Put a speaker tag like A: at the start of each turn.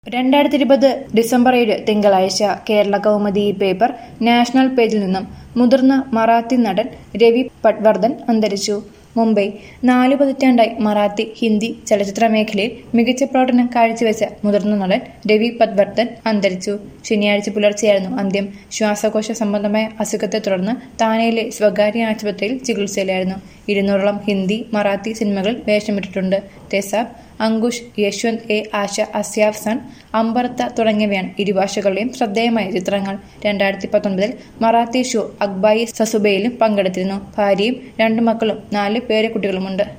A: രണ്ടായിരത്തി ഇരുപത് ഡിസംബർ ഏഴ് തിങ്കളാഴ്ച കേരള കൗമുദി പേപ്പർ നാഷണൽ പേജിൽ നിന്നും മുതിർന്ന മറാത്തി നടൻ രവി പട്വർദ്ധൻ അന്തരിച്ചു മുംബൈ നാലു പതിറ്റാണ്ടായി മറാത്തി ഹിന്ദി ചലച്ചിത്ര മേഖലയിൽ മികച്ച പ്രവർത്തനം കാഴ്ചവെച്ച മുതിർന്ന നടൻ രവി പട്വർദ്ധൻ അന്തരിച്ചു ശനിയാഴ്ച പുലർച്ചെയായിരുന്നു അന്ത്യം ശ്വാസകോശ സംബന്ധമായ അസുഖത്തെ തുടർന്ന് താനെയിലെ സ്വകാര്യ ആശുപത്രിയിൽ ചികിത്സയിലായിരുന്നു ഇരുന്നൂറോളം ഹിന്ദി മറാത്തി സിനിമകളിൽ വേഷമിട്ടിട്ടുണ്ട് തെസാബ് അങ്കുഷ് യശ്വന്ത് എ ആശ അസ്യാഫ് സൺ അമ്പർത്ത തുടങ്ങിയവയാണ് ഇരുഭാഷകളുടെയും ശ്രദ്ധേയമായ ചിത്രങ്ങൾ രണ്ടായിരത്തി പത്തൊൻപതിൽ മറാത്തി ഷോ അക്ബായി സസുബയിലും പങ്കെടുത്തിരുന്നു ഭാര്യയും രണ്ടു മക്കളും നാല് പേരക്കുട്ടികളുമുണ്ട്